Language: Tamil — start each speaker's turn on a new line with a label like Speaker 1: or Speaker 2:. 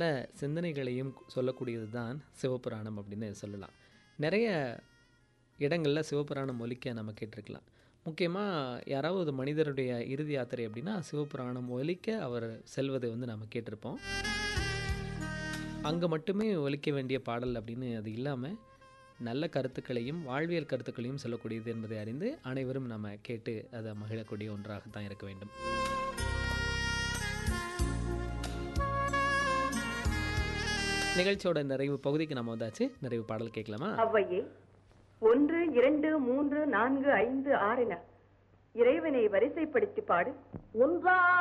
Speaker 1: நல்ல சிந்தனைகளையும் சொல்லக்கூடியது தான் சிவபுராணம் அப்படின்னு சொல்லலாம் நிறைய இடங்களில் சிவபுராணம் ஒலிக்க நம்ம கேட்டிருக்கலாம் முக்கியமாக யாராவது ஒரு மனிதருடைய இறுதி யாத்திரை அப்படின்னா சிவபுராணம் ஒலிக்க அவர் செல்வதை வந்து நம்ம கேட்டிருப்போம் அங்கே மட்டுமே ஒலிக்க வேண்டிய பாடல் அப்படின்னு அது இல்லாமல் நல்ல கருத்துக்களையும் வாழ்வியல் கருத்துக்களையும் சொல்லக்கூடியது என்பதை அறிந்து அனைவரும் நம்ம கேட்டு அதை மகிழக்கூடிய ஒன்றாகத்தான் இருக்க வேண்டும் நிகழ்ச்சியோட நிறைவு பகுதிக்கு நம்ம வந்தாச்சு நிறைவு பாடல் கேட்கலாமா
Speaker 2: அவ்வையே ஒன்று இரண்டு மூன்று நான்கு ஐந்து ஆறு என இறைவனை வரிசைப்படுத்தி பாடு
Speaker 3: ஒன்றா